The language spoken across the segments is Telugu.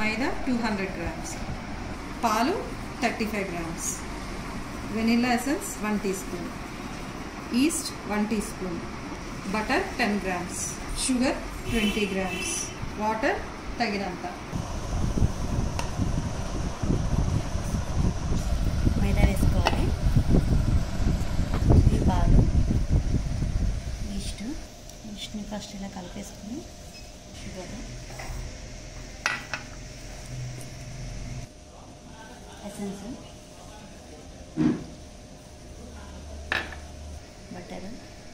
మైదా టూ హండ్రెడ్ గ్రామ్స్ పాలు thirty five grams vanilla essence one teaspoon yeast one teaspoon butter ten grams sugar twenty grams water తగినంత మైదా వేసుకోవాలి ఈ పాలు ఈస్ట్ ఈస్ట్ని ఫస్ట్ ఇలా కలిపేసుకుని షుగర్ ఎసెన్స్ బటర్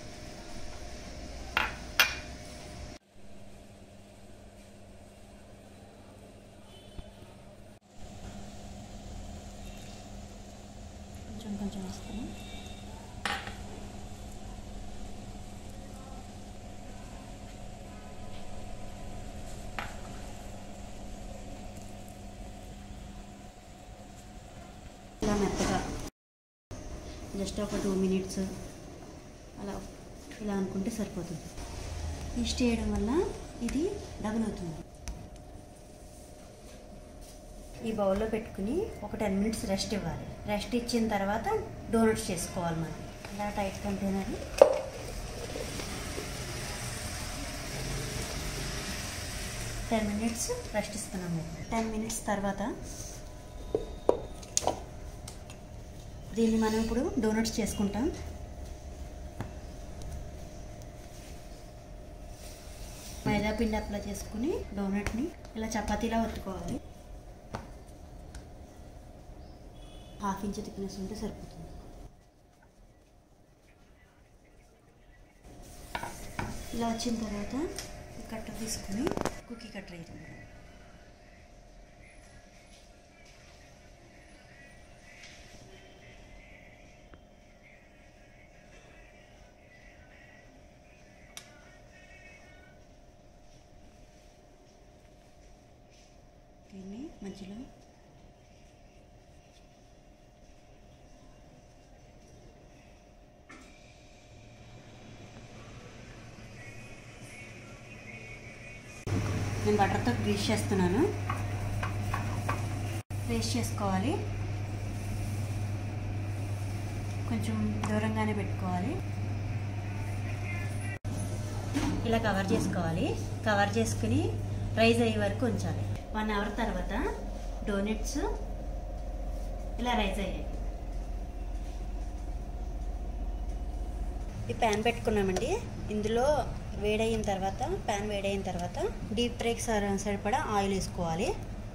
కొంచెం కొంచెం వేస్తాను ఇలా మెత్తగా జస్ట్ ఒక టూ మినిట్స్ అలా ఇలా అనుకుంటే సరిపోతుంది ఈస్ట్ చేయడం వల్ల ఇది డబుల్ అవుతుంది ఈ బౌల్లో పెట్టుకుని ఒక టెన్ మినిట్స్ రెస్ట్ ఇవ్వాలి రెస్ట్ ఇచ్చిన తర్వాత డోనట్స్ చేసుకోవాలి మనం ఇలా tight container ten minutes rest ఇస్తున్నాం మేము టెన్ మినిట్స్ తర్వాత దీన్ని మనం ఇప్పుడు డోనట్స్ చేసుకుంటాం మైదా పిండి అప్లై చేసుకుని డోనట్ని ఇలా చపాతీలా ఒత్తుకోవాలి హాఫ్ ఇంచ్ థిక్నెస్ ఉంటే సరిపోతుంది ఇలా వచ్చిన తర్వాత ఈ కట్టర్ తీసుకుని కుకీ కట్టర్ అవుతుంది దీన్ని మధ్యలో నేను బటర్తో గ్రీస్ చేస్తున్నాను గ్రీస్ చేసుకోవాలి కొంచెం దూరంగానే పెట్టుకోవాలి ఇలా కవర్ చేసుకోవాలి కవర్ చేసుకుని రైజ్ అయ్యే వరకు ఉంచాలి వన్ అవర్ తర్వాత డోనట్స్ ఇలా రైజ్ అయ్యాయి ఈ ప్యాన్ పెట్టుకున్నామండి ఇందులో వేడయిన తర్వాత ప్యాన్ వేడయిన తర్వాత డీప్ ఫ్రైకి సరి సరిపడా ఆయిల్ వేసుకోవాలి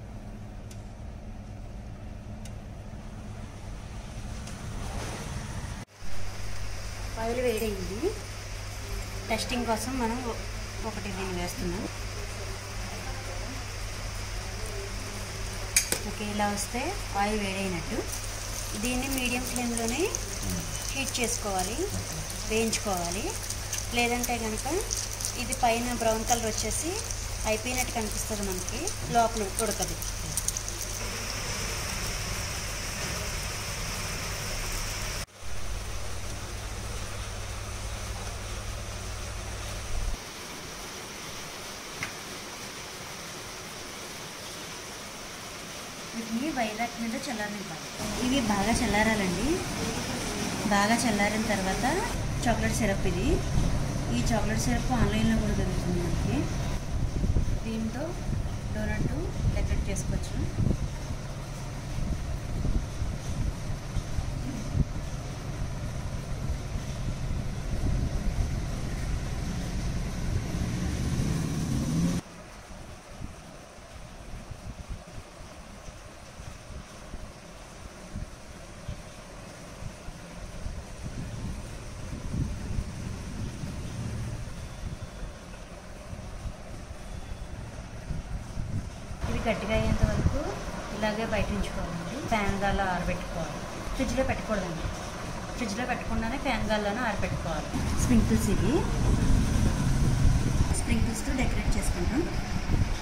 ఆయిల్ వేడయింది టెస్టింగ్ కోసం మనం ఒ- ఒకటి దీన్ని వేస్తున్నాం ఓకే ఇలా వస్తే ఆయిల్ వేడైనట్టు దీన్ని మీడియం ఫ్లేమ్లోనే హీట్ చేసుకోవాలి వేయించుకోవాలి లేదంటే కనుక ఇది పైన బ్రౌన్ కలర్ వచ్చేసి అయిపోయినట్టు కనిపిస్తుంది మనకి లోపల ఉడకదు వీటిని వైరాక్ మీద చల్లారనివ్వాలి ఇవి బాగా చల్లారాలండి బాగా చల్లారిన తర్వాత చాక్లెట్ సిరప్ ఇది ఈ చాక్లెట్ సిరప్ ఆన్లైన్లో కూడా దొరుకుతుంది మనకి దీంతో డోనట్ డెకరేట్ చేసుకోవచ్చు ఇవి గట్టిగా అయ్యేంత వరకు ఇలాగే బయట ఉంచుకోవాలండి ఫ్యాన్ గాల్లో ఆరబెట్టుకోవాలి ఫ్రిడ్జ్లో పెట్టకూడదండి ఫ్రిడ్జ్లో పెట్టకుండానే ఫ్యాన్ గాల్లోనే ఆరబెట్టుకోవాలి స్ప్రింకిల్స్ ఇవి స్ప్రింకిల్స్తో డెకరేట్ చేసుకుంటాం